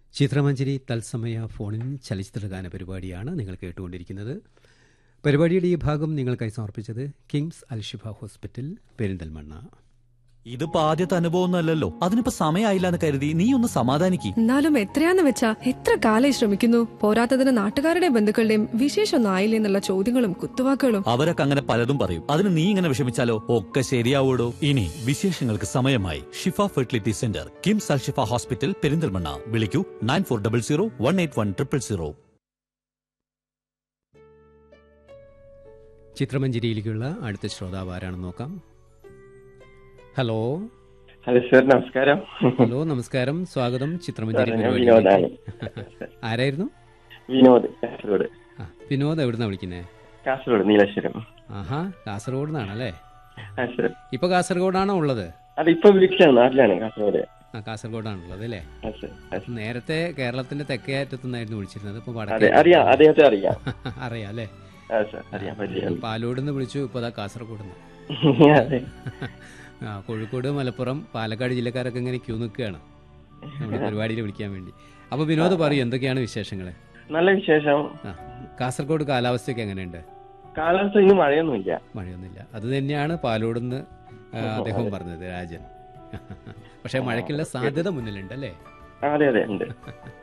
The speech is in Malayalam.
ചിത്രമഞ്ജരി തത്സമയ ഫോണിൻ ചലച്ചിത്രഗാന പരിപാടിയാണ് നിങ്ങൾ കേട്ടുകൊണ്ടിരിക്കുന്നത് പരിപാടിയുടെ ഈ ഭാഗം നിങ്ങൾക്കായി സമർപ്പിച്ചത് കിങ്സ് അൽഷിഫ ഹോസ്പിറ്റൽ പെരിന്തൽമണ്ണ ഇതിപ്പോ ആദ്യത്തെ അനുഭവമൊന്നുമല്ലല്ലോ അതിനിപ്പോ സമയമായില്ല എന്ന് കരുതി നീ ഒന്ന് സമാധാനിക്ക് എന്നാലും എത്രയാന്ന് വെച്ചാ എത്ര കാലായി ശ്രമിക്കുന്നു പോരാത്തതിന് നാട്ടുകാരുടെയും ബന്ധുക്കളുടെയും വിശേഷമൊന്നും ആയില്ലേ എന്നുള്ള ചോദ്യങ്ങളും കുത്തുവാക്കുകളും അവരൊക്കെ അങ്ങനെ പലതും പറയും അതിന് നീ ഇങ്ങനെ വിഷമിച്ചാലോ ഒക്കെ ശരിയാവൂടോ ഇനി വിശേഷങ്ങൾക്ക് സമയമായി Shifa fertility centre KIMS Al Shifa hospital Perinthalmanna വിളിക്കൂ nine four double zero one eight one triple zero ചിത്രമഞ്ജരിയിലേക്കുള്ള അടുത്ത ശ്രോതാവ് ആരാണെന്ന് നോക്കാം ഹലോ ഹലോ സർ നമസ്കാരം ഹലോ നമസ്കാരം സ്വാഗതം ചിത്രമഞ്ജരി സാർ, ഞാൻ പരിപാടിയിലേക്ക്. ആരായിരുന്നു വിനോദ് കാസർഗോഡ് ആ വിനോദ് എവിടുന്നാ വിളിക്കുന്നേ കാസർഗോഡ് നീലേശ്വരം ആഹാ കാസർഗോഡ് നിന്നാണല്ലേ ആ സർ ഇപ്പൊ കാസർഗോഡാണോ ഉള്ളത് അത് ഇപ്പൊ വിളിച്ചാണ് നാട്ടിലാണ് കാസർഗോഡ് ആ കാസർഗോഡാണുള്ളത് അല്ലേ ആ സർ ആ സർ. നേരത്തെ കേരളത്തിന്റെ തെക്കേ അറ്റത്തു നിന്നായിരുന്നു വിളിച്ചിരുന്നത് ഇപ്പൊ അതെ വടക്കേ അറിയാം അദ്ദേഹത്തെ അറിയാം അറിയാം അല്ലേ ആ സർ അറിയാം പരിചയം പാലോട് നിന്ന് വിളിച്ചു ഇപ്പൊ അതാ കാസർഗോഡ് നിന്ന് അതെ ആ കോഴിക്കോട് മലപ്പുറം പാലക്കാട് ജില്ലക്കാരൊക്കെ ഇങ്ങനെ ക്യൂ നിൽക്കുകയാണ് നമ്മുടെ പരിപാടിയിൽ വിളിക്കാൻ വേണ്ടി അപ്പൊ വിനോദ് പറയൂ എന്തൊക്കെയാണ് വിശേഷങ്ങൾ നല്ല വിശേഷം ആ കാസർഗോഡ് കാലാവസ്ഥയൊക്കെ എങ്ങനെയുണ്ട് കാലാവസ്ഥ ഇന്ന് മഴയൊന്നുമില്ല മഴയൊന്നുമില്ല അത് തന്നെയാണ് പാലോടെന്ന് അദ്ദേഹം പറഞ്ഞത് രാജൻ പക്ഷെ മഴയ്ക്കുള്ള സാധ്യത മുന്നിലുണ്ട് അല്ലേ ആ, അതെ അതെ ഉണ്ട്